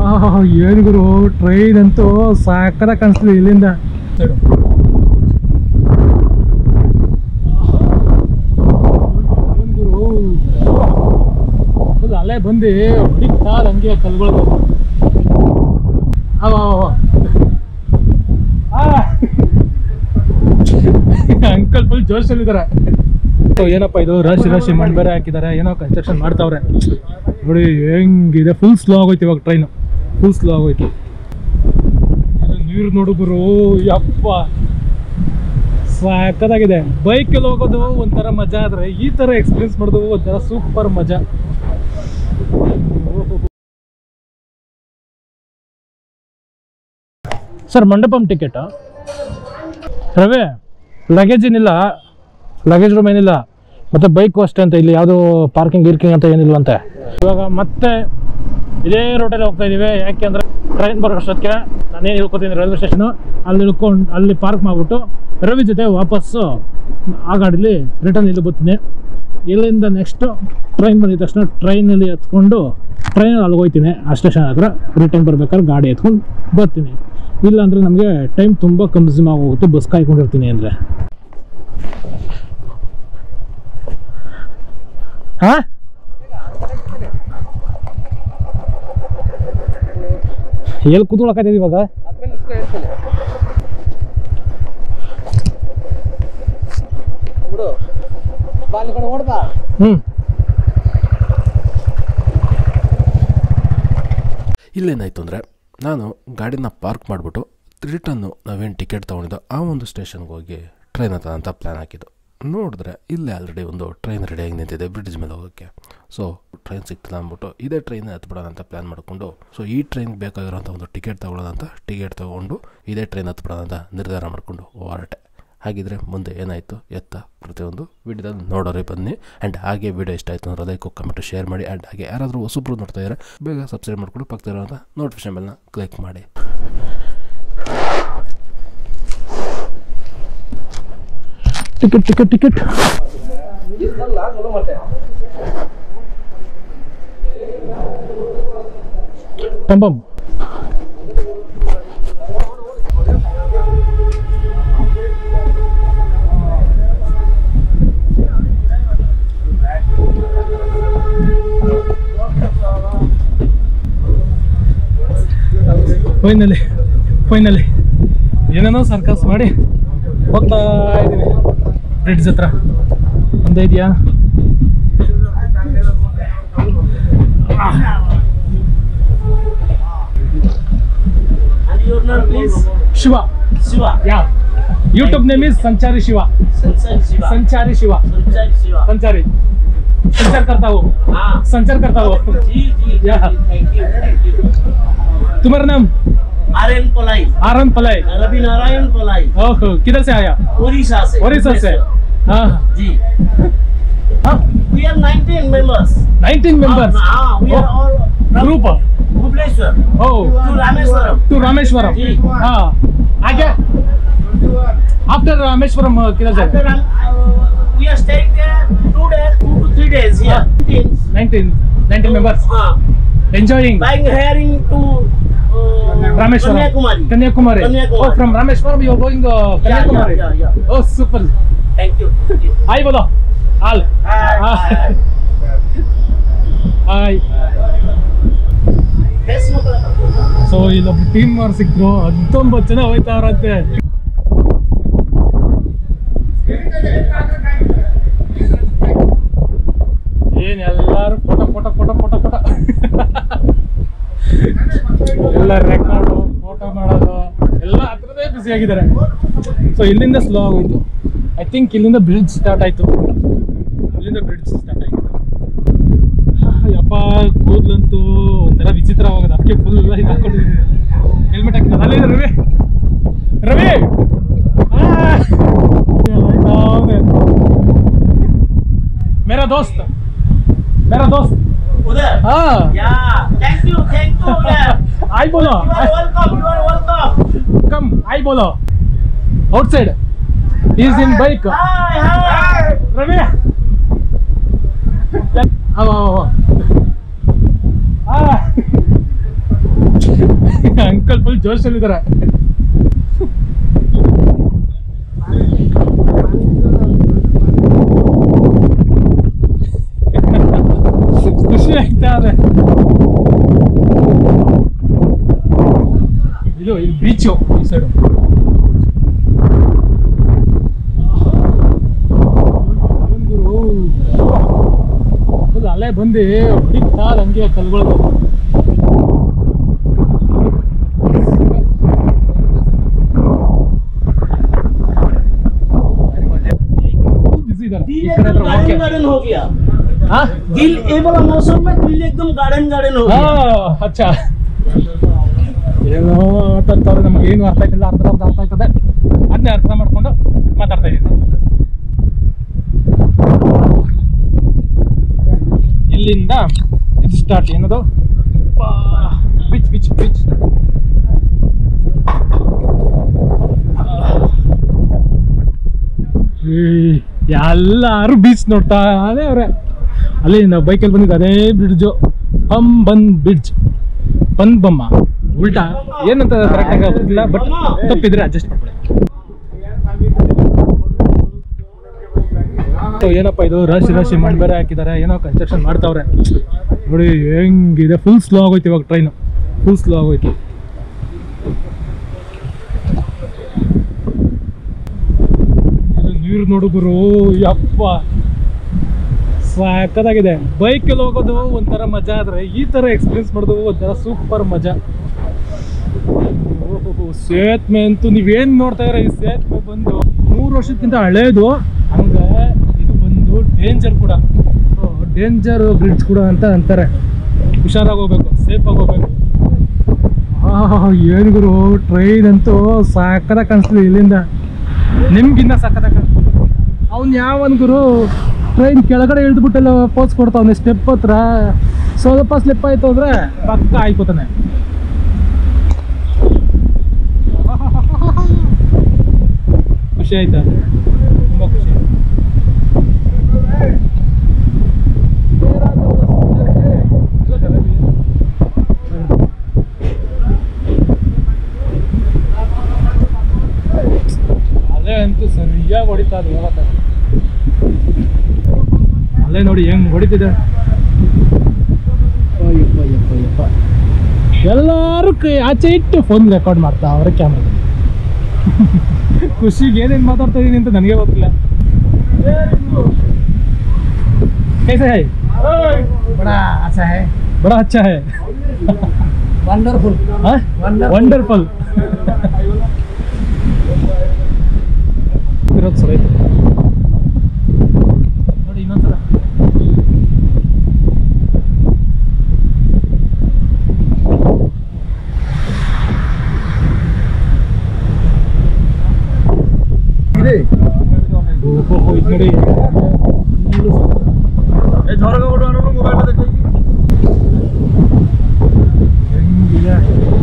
ಏನು ಗುರು ಟ್ರೈನ್ ಅಂತೂ ಸಾಕದ ಕಾಣಿಸ್ತಿದೆ ಇಲ್ಲಿಂದ ಸೈಡು ಏನ್ ಗುರು ಫುಲ್ ಅಲೆ ಬಂದು ಹೊಡಿತಾ ಹಂಗೆ ಕಲ್ಗಳು ಅವ ಅವ, ಅವ. ಆ. ಅಂಕಲ್ ಫುಲ್ ಜೋಶಲ್ಲಿದ್ದಾರೆ ಸೊ ಏನಪ್ಪ ಇದು ರಾಶಿ ರಾಶಿ ಮಣ್ಣು ಬೇರೆ ಹಾಕಿದ್ದಾರೆ ಏನೋ ಕನ್ಸ್ಟ್ರಕ್ಷನ್ ಮಾಡ್ತಾವ್ರೆ ನೋಡಿ ಹೆಂಗಿದೆ ಫುಲ್ ಸ್ಲೋ ಆಗೋಯ್ತು ಇವಾಗ ಟ್ರೈನು ಫುಲ್ ಸ್ಲೋ ಆಗೋಯ್ತು ಇದು ನೀರು ನೋಡು ಗುರು ಯಪ್ಪ ಸಾಕದಾಗಿದೆ ಬೈಕಲ್ಲಿ ಹೋಗೋದು ಒಂಥರ ಮಜಾ ಆದ್ರೆ ಈ ತರ ಎಕ್ಸ್ಪೀರಿಯನ್ಸ್ ಮಾಡೋದು ಒಂಥರ ಸೂಪರ್ ಮಜಾ sir Mandapam ticket Ravi luggage ಏನಿಲ್ಲ ಲಗೇಜ್ ರೂಮ್ ಏನಿಲ್ಲ ಮತ್ತೆ ಬೈಕು ಅಷ್ಟೇ ಅಂತ ಇಲ್ಲಿ ಯಾವುದು ಪಾರ್ಕಿಂಗ್ ಗೀರ್ಕಿಂಗ್ ಅಂತ ಏನಿಲ್ಲ ಅಂತೆ ಇವಾಗ ಮತ್ತೆ ಇದೇ ರೋಟಲ್ಲಿ ಹೋಗ್ತಾ ಇದೀವಿ ಯಾಕೆ ಅಂದ್ರೆ ಟ್ರೈನ್ ಬರೋ ಅಷ್ಟೊತ್ತಿಗೆ ನಾನೇನು ಇಳ್ಕೊತೀನಿ ರೈಲ್ವೆ ಸ್ಟೇಷನು ಅಲ್ಲಿ ಇಳ್ಕೊಂಡು ಅಲ್ಲಿ ಪಾರ್ಕ್ ಮಾಡಿಬಿಟ್ಟು ರವಿ ಜೊತೆ ವಾಪಸ್ಸು ಆ ಗಾಡೀಲಿ ರಿಟರ್ನ್ ಇಲ್ಲಿ ಬರ್ತೀನಿ ಇಲ್ಲಿಂದ ನೆಕ್ಸ್ಟು ಟ್ರೈನ್ ಬಂದಿದ ತಕ್ಷಣ ಟ್ರೈನಲ್ಲಿ ಎತ್ಕೊಂಡು ಟ್ರೈನಲ್ಲಿ ಅಲ್ಲಿ ಹೋಗ್ತೀನಿ ಆ ಸ್ಟೇಷನ್ ಹತ್ರ ರಿಟರ್ನ್ ಬರ್ಬೇಕಾದ್ರೆ ಗಾಡಿ ಎತ್ಕೊಂಡು ಬರ್ತೀನಿ ಇಲ್ಲ ಅಂದರೆ ನಮಗೆ ಟೈಮ್ ತುಂಬ ಕನ್ಸ್ಯೂಮ್ ಆಗೋಗುತ್ತೆ ಬಸ್ ಕಾಯ್ಕೊಂಡಿರ್ತೀನಿ ಅಂದರೆ ಹಾಂ ಎಲ್ಲಿ ಕೂತ್ಕೊಳಕತ್ತಿದೆ ಇವಾಗ ಹ್ಞೂ ಇಲ್ಲೇನಾಯ್ತು ಅಂದರೆ ನಾನು ಗಾಡಿನ ಪಾರ್ಕ್ ಮಾಡಿಬಿಟ್ಟು ರಿಟರ್ನು ನಾವೇನು ಟಿಕೆಟ್ ತೊಗೊಂಡಿದ್ದೋ ಆ ಒಂದು ಸ್ಟೇಷನ್ಗೆ ಹೋಗಿ ಟ್ರೈನ್ ಹತ್ತ ಅಂತ ಪ್ಲ್ಯಾನ್ ಹಾಕಿದ್ದು ನೋಡಿದ್ರೆ ಇಲ್ಲೇ ಆಲ್ರೆಡಿ ಒಂದು ಟ್ರೈನ್ ರೆಡಿಯಾಗಿ ನಿಂತಿದೆ ಬ್ರಿಡ್ಜ್ ಮೇಲೆ ಹೋಗೋಕ್ಕೆ ಸೊ ಟ್ರೈನ್ ಸಿಕ್ತಿಲ್ಲ ಅಂದ್ಬಿಟ್ಟು ಇದೇ ಟ್ರೈನ್ ಹತ್ಬಿಡೋಣ ಅಂತ ಪ್ಲ್ಯಾನ್ ಮಾಡಿಕೊಂಡು ಸೊ ಈ ಟ್ರೈನ್ಗೆ ಬೇಕಾಗಿರೋಂಥ ಒಂದು ಟಿಕೆಟ್ ತೊಗೊಳ್ಳೋಣ ಅಂತ ಟಿಕೆಟ್ ತೊಗೊಂಡು ಇದೇ ಟ್ರೈನ್ ಹತ್ಬಿಡೋಣ ಅಂತ ನಿರ್ಧಾರ ಮಾಡಿಕೊಂಡು ಹೊರಟೆ ಹಾಗಿದ್ರೆ ಮುಂದೆ ಏನಾಯಿತು ಎತ್ತ ಪ್ರತಿಯೊಂದು ವಿಡಿಯೋದಲ್ಲಿ ನೋಡೋರಿ ಬನ್ನಿ ಆ್ಯಂಡ್ ಹಾಗೆ ವಿಡಿಯೋ ಇಷ್ಟ ಆಯಿತು ಅಂದ್ರೆ ಲೈಕ್ ಕಮೆಂಟ್ ಶೇರ್ ಮಾಡಿ ಆ್ಯಂಡ್ ಹಾಗೆ ಯಾರಾದರೂ ಹೊಸಬ್ರು ನೋಡ್ತಾ ಇದ್ದಾರೆ ಬೇಗ ಸಬ್ಸ್ಕ್ರೈಬ್ ಮಾಡಿಕೊಂಡು ಪಕ್ಕದಲ್ಲಿರೋಂಥ ನೋಟಿಫಿಕೇಶನ್ ಬೆಲ್ನ ಕ್ಲಿಕ್ ಮಾಡಿ ಟಿಕೆಟ್ ಟಿಕೆಟ್ ಟಿಕೆಟ್ ಪಂಪಂ ಫೈನಲಿ ಫೈನಲಿ ಏನೇನೋ ಸರ್ಕಸ್ ಮಾಡಿ ಹೋಗ್ತಾ ಇದ್ದೀವಿ ಬ್ರಿಡ್ಜ್ ಹತ್ರ ಒಂದೇ ಇದೆಯಾ And your name, please? Shiva Shiva. Yeah YouTube name is Sanchari Shiva Sansar Shiva. ಸಂಚಾರಿ ಶಿವ Sansar Shiva. संचारी संचार करता हो हाँ. संचार करता हो जी जी जी, Yeah. Ji, thank you thank you. तुम्हारा नाम R N Pillai R N Pillai Ravi Narayan Pillai oh किधर से आया उड़ीसा से ओडिशा से भुवनेश्वर। हाँ जी हाँ we are 19 members 19 members हाँ we are all from group Bhubaneswar oh to Rameswaram to Rameswaram ji. हाँ आगे आफ्टर रामेश्वरम uh, किधर after से Ram- uh, we are staying there two days two to three days here 19 19 19 members हाँ enjoying buying herring to uh, Rameshwaram Kanyakumari Kanyakumari Kanyakumari. oh from Rameshwaram you are going uh, Yeah, Kanyakumari yeah, yeah, yeah. oh super thank you thank you hi बोलो हाल Hi, Ah. hi. Hi Best mukla. So ಇಲ್ಲೊಬ್ರು team ಅವ್ರು ಸಿಕ್ರು ಹತ್ತೊಂಬತ್ತು ಜನ ಹೋಯ್ತಾವ್ರಂತೆ ಏನ್ ಎಲ್ಲಾರು photo photo photo photo photo ಎಲ್ಲ ರೆಕಾರ್ಡು ಫೋಟೋ ಮಾಡೋದು ಎಲ್ಲ ಹತ್ರದೇ ಬ್ಯುಸಿ ಆಗಿದ್ದಾರೆ ಸೊ ಇಲ್ಲಿಂದ ಸ್ಲೋ ಆಗೋಯ್ತು ಐ ಥಿಂಕ್ ಇಲ್ಲಿಂದ ಬ್ರಿಡ್ಜ್ ಸ್ಟಾರ್ಟ್ ಆಯ್ತು ಇಲ್ಲಿಂದ ಬ್ರಿಡ್ಜ್ ಸ್ಟಾರ್ಟ್ ಆಯ್ತು ಯಪ್ಪ ಕೂದಲಂತೂ ಒಂಥರ ವಿಚಿತ್ರವಾಗೋದು ಅದಕ್ಕೆ ಫುಲ್ ಇದು ಹಾಕೊಂಡಿದ್ದೀನಿ ಹೆಲ್ಮೆಟ್ ಹಾಕಿದ ಅಲ್ಲೇ ರವಿ ರವಿ ಆ! ಎಲ್ಲ ಆಯ್ತಾವ್ನೆ. ಮೇರಾ ದೋಸ್ತ್ ಮೇರಾ ದೋಸ್ತ್ Uday. ಹಾ Yeah. Thank you. Thank you. Uday. ಆಯ್ ಬೋಲೋ You are welcome. You are welcome. Come ಆಯ್ ಬೋಲೋ outside is in bike Hi. Hi. Ravi ಅವ ಅವ ಅವ. ಆ. ಮಕ್ಕಳು ಫುಲ್ ಜೋಶಲ್ಲಿದ್ದಾರೆ ಖುಷಿ ಆಗ್ತಾ ಇದೆ ಇದು ಇದು ಬೀಚು ಈ ಸೈಡು ಗುರು ಫುಲ್ ಅಲೆ ಬಂದು ಹೊಡಿತಾ ಹಂಗೆ ಕಲ್ಗಳು ಬಿಸಿ ಇದ್ದಾರೆ ಈ दिल ಕಡೆ एकदम ಹತ್ರ गार्डन ಓಕೆ गार्डन हो गया ಹಾ दिल ये वाला मौसम में दिल एकदम गार्डन गार्डन हो गया ಆ, ಅಚ್ಚ ಏನೋ ಮಾತಾಡ್ತಾರೆ ನಮ್ಗೆ ಏನು ಅರ್ಥ ಆಯ್ತಿಲ್ಲ ಅರ್ಧ ಅರ್ಧ ಅರ್ಥ ಆಯ್ತದೆ ಅದನ್ನೇ ಅರ್ಥ ಮಾಡ್ಕೊಂಡು ಮಾತಾಡ್ತಾ ಇದ್ದೀನಿ ಇಲ್ಲಿಂದ ಇದು ಸ್ಟಾರ್ಟ್ ಏನದು ಬಿಚ್ ಬಿಚ್ ಬಿಚ್ ಎಲ್ಲಾರು ಬೀಚ್ ನೋಡ್ತಾನೆ ಅವ್ರೆ ಅಲ್ಲಿ ನಾವು ಬೈಕಲ್ಲಿ ಬಂದಿದ್ದು ಅದೇ ಬ್ರಿಡ್ಜು ಪಂ ಬಂದ್ ಬ್ರಿಡ್ಜ್ ಪನ್ ಬಮ್ಮ ಉಲ್ಟಾ ಏನಂತ ಕರೆಕ್ಟಾಗಿ ಗೊತ್ತಿಲ್ಲ ಬಟ್ ತಪ್ಪಿದ್ರೆ ಅಡ್ಜಸ್ಟ್ ಮಾಡ್ಕೊಳ್ಳಿ ಸೊ ಏನಪ್ಪ ಇದು ರಾಶಿ ರಾಶಿ ಮಣ್ಣು ಬೇರೆ ಹಾಕಿದ್ದಾರೆ ಏನೋ ಕನ್ಸ್ಟ್ರಕ್ಷನ್ ಮಾಡ್ತಾವ್ರೆ ನೋಡಿ ಹೆಂಗಿದೆ ಫುಲ್ ಸ್ಲೋ ಆಗೋಯ್ತು ಇವಾಗ ಟ್ರೈನು ಫುಲ್ ಸ್ಲೋ ಆಗೋಯ್ತು ಇದು ನೀರು ನೋಡು ಗುರು ಯಪ್ಪ ಸಾಕದಾಗಿದೆ ಬೈಕಲ್ಲಿ ಹೋಗೋದು ಒಂಥರ ಮಜಾ ಆದ್ರೆ ಈ ತರ ಎಕ್ಸ್ಪೀರಿಯನ್ಸ್ ಮಾಡೋದು ಒಂಥರ ಸೂಪರ್ ಮಜಾ ಓಹೋ ಸೇತುವೆ ಅಂತೂ ನೀವೇನ್ ನೋಡ್ತಾ ಇರ ಈ ಸೇತುವೆ ಬಂದು ನೂರು ವರ್ಷಕ್ಕಿಂತ ಹಳೇದು ಹಂಗೆ ಇದು ಬಂದು ಡೇಂಜರ್ ಕೂಡ ಸೊ ಡೇಂಜರ್ ಬ್ರಿಡ್ಜ್ ಕೂಡ ಅಂತ ಅಂತಾರೆ ಹುಷಾರಾಗಿ ಹೋಗ್ಬೇಕು ಸೇಫ್ ಆಗಿ ಹೋಗ್ಬೇಕು ಏನು ಗುರು ಟ್ರೈನ್ ಅಂತೂ ಸಾಕದಾಗ ಕಾಣಿಸ್ತಿದೆ ಇಲ್ಲಿಂದ ನಿಮ್ಗಿನ್ನ ಸಾಕದಾಗ ಅವ್ನು ಯಾವನ್ ಗುರು ಟ್ರೈನ್ ಕೆಳಗಡೆ ಇಳಿದ್ಬಿಟ್ಟೆಲ್ಲ ಪೋಸ್ ಕೊಡ್ತಾವನೆ ಸ್ಟೆಪ್ ಹತ್ರ ಸ್ವಲ್ಪ ಸ್ಲಿಪ್ ಆಯ್ತು ಅಂದ್ರೆ ಪಕ್ಕ ಆಯ್ಕೋತಾನೆ ಖುಷಿ ಆಯ್ತಾ ತುಂಬ ಖುಷಿ ಆಯ್ತು ಅಲೆ ಅಂತೂ ಸರಿಯಾಗಿ ಹೊಡಿತಾ ಅದು ಯಾವತ್ತ ಅಲ್ಲೇ ನೋಡಿ ಹೆಂಗ್ ಹೊಡಿತಿದೆ ಅಯ್ಯಪ್ಪ ಅಯ್ಯಪ್ಪ ಅಯ್ಯಪ್ಪ ಎಲ್ಲರೂ ಕೈ ಆಚೆ ಇಟ್ಟು ಫೋನ್ ರೆಕಾರ್ಡ್ ಮಾಡ್ತಾ ಅವರೇ ಕ್ಯಾಮ್ರಾದಲ್ಲಿ ಖುಷಿಗೆ ಏನೇನು ಮಾತಾಡ್ತಾ ಇದೀನಿ ಅಂತ ನನಗೆ ಗೊತ್ತಿಲ್ಲ कैसे है बड़ा अच्छा है बड़ा अच्छा है वंडरफुल ವಂಡರ್ಫುಲ್ ಇರೋದು ಸರಿ ನೋಡಿ ಇನ್ನೊಂದ್ಸಲ ಓಹೋ ಇದು ನೋಡಿ ಹೆಂಗಿದೆ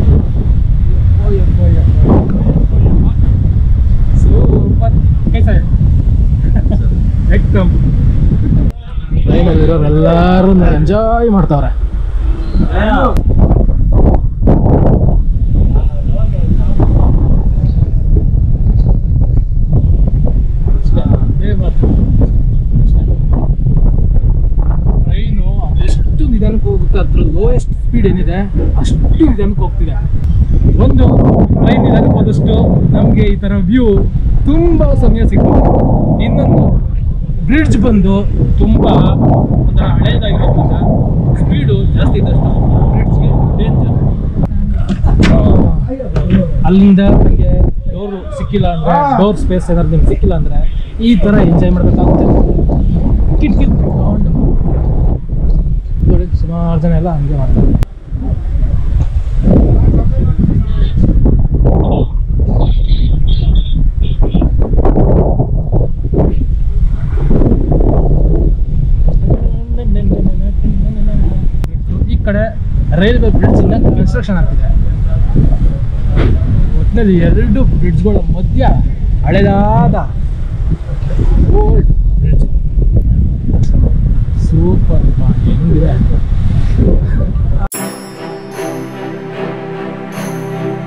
ಸೂಪರ್ ಕೈಸ ಎಕ್ದಮ್ ಟ್ರೈನಲ್ಲಿರೋರು ಎಲ್ಲರೂ ಎಂಜಾಯ್ ಮಾಡ್ತಾವ್ರೆ ಟ್ರೈನು ಅದೆಷ್ಟು ನಿಧಾನಕ್ಕೆ ಹೋಗುತ್ತೆ ಅದ್ರ ಲೋಯೆಸ್ಟ್ ಸ್ಪೀಡ್ ಏನಿದೆ ಅಷ್ಟು ನಿಧಾನಕ್ಕೆ ಹೋಗ್ತಿದೆ ಒಂದು ಟ್ರೈನ್ ನಿಧಾನಕ್ಕೆ ಹೋದಷ್ಟು ನಮಗೆ ಈ ಥರ ವ್ಯೂ ತುಂಬ ಸಮಯ ಸಿಗ್ತದೆ ಇನ್ನೊಂದು ಬ್ರಿಡ್ಜ್ ಬಂದು ತುಂಬ ಒಂಥರ ಹಳೇದಾಗಿರೋದ್ರಿಂದ ಸ್ಪೀಡು ಜಾಸ್ತಿ ಇದ್ದಷ್ಟು ಬ್ರಿಡ್ಜ್ಗೆ ಡೇಂಜರ್ ಅಲ್ಲಿಂದ ನಿಮಗೆ ಡೋರ್ ಸಿಕ್ಕಿಲ್ಲ ಅಂದ್ರೆ ಡೋರ್ ಸ್ಪೇಸ್ ಏನಾದ್ರು ನಿಮ್ಗೆ ಸಿಕ್ಕಿಲ್ಲ ಅಂದ್ರೆ ಈ ಥರ ಎಂಜಾಯ್ ಮಾಡಬೇಕಾಗುತ್ತೆ ಕಿಟಕಿ ತಗೊಂಡು ನೋಡಿ ಸುಮಾರು ಜನ ಎಲ್ಲ ಹಂಗೆ ಮಾಡ್ತಾರೆ ಈ ಕಡೆ ರೈಲ್ವೆ ಬ್ರಿಡ್ಜ್ ಇಂದ ಕನ್ಸ್ಟ್ರಕ್ಷನ್ ಆಗ್ತಿದೆ ಒಟ್ಟಿನಲ್ಲಿ ಎರಡು ಬ್ರಿಡ್ಜ್ಗಳ ಮಧ್ಯ ಹಳೆದಾದ ಓಲ್ಡ್ ಬ್ರಿಡ್ಜ್ ಸೂಪರ್ ಹೆಂಗಿದೆ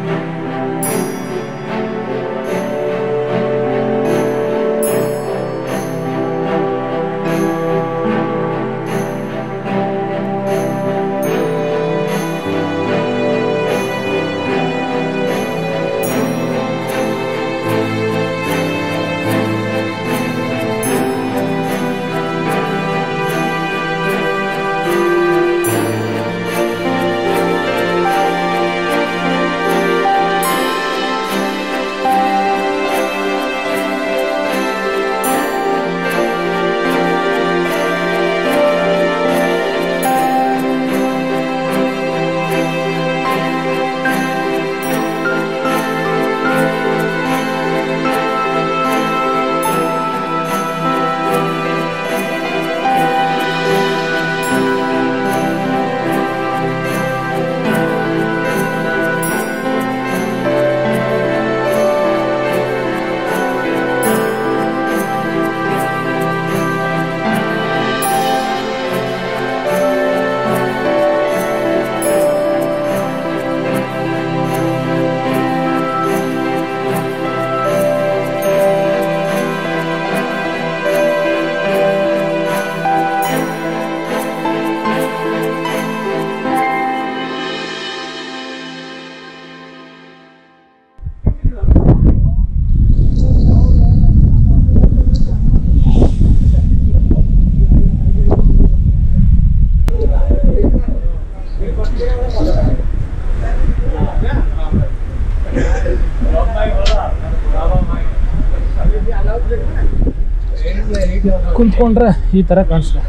ಕುಂತ್ಕೊಂಡ್ರೆ ಈ ಥರ ಕಾಣಿಸ್ತದೆ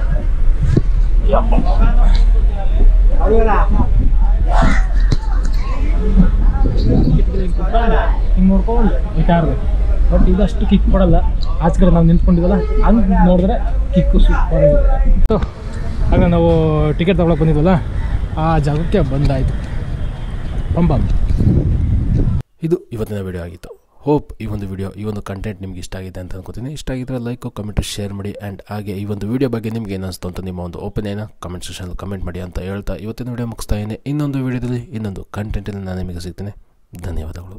ಹಿಂಗೆ ನೋಡ್ಕೊಂಡು ಹೋಗ್ತಾ ಇರ್ಬೇಕು ಬಟ್ ಇದಷ್ಟು ಕಿಕ್ ಕೊಡಲ್ಲ ಆಚೆ ಕಡೆ ನಾವು ನಿಂತ್ಕೊಂಡಿವಲ್ಲ ಹಂಗೆ ನೋಡಿದ್ರೆ ಕಿಕ್ಕು ಸೂಪರ್ ಆಗಿರುತ್ತೆ ಆಗ ನಾವು ಟಿಕೆಟ್ ತಗೊಳಕ್ಕೆ ಬಂದಿದ್ವಲ್ಲ ಆ ಜಾಗಕ್ಕೆ ಬಂದಾಯಿತು ಪಂಬ ಇದು ಇವತ್ತಿನ ವಿಡಿಯೋ ಆಗಿತ್ತು ಹೋಪ್ ಈ ಒಂದು ವಿಡಿಯೋ ಈ ಒಂದು ಕಂಟೆಂಟ್ ನಿಮ್ಗೆ ಇಷ್ಟ ಆಗಿದೆ ಅಂತ ಅನ್ಕೋತೀನಿ ಇಷ್ಟ ಆಗಿದ್ರೆ ಲೈಕ್ ಕಮೆಂಟ್ ಶೇರ್ ಮಾಡಿ ಆ್ಯಂಡ್ ಹಾಗೆ ಈ ಒಂದು ವಿಡಿಯೋ ಬಗ್ಗೆ ನಿಮ್ಗೆ ಏನಿಸ್ತು ಅಂತ ನಿಮ್ಮ ಒಂದು ಒಪಿನಿಯನ್ ಕಮೆಂಟ್ ಸೆಕ್ಷನಲ್ಲಿ ಕಮೆಂಟ್ ಮಾಡಿ ಅಂತ ಹೇಳ್ತಾ ಇವತ್ತಿನ ವಿಡಿಯೋ ಮುಗಿಸ್ತಾ ಇದ್ದೀನಿ ಇನ್ನೊಂದು ವಿಡಿಯೋದಲ್ಲಿ ಇನ್ನೊಂದು ಕಂಟೆಂಟಿಂದ ನಾನು ನಿಮಗೆ ಸಿಗ್ತೀನಿ ಧನ್ಯವಾದಗಳು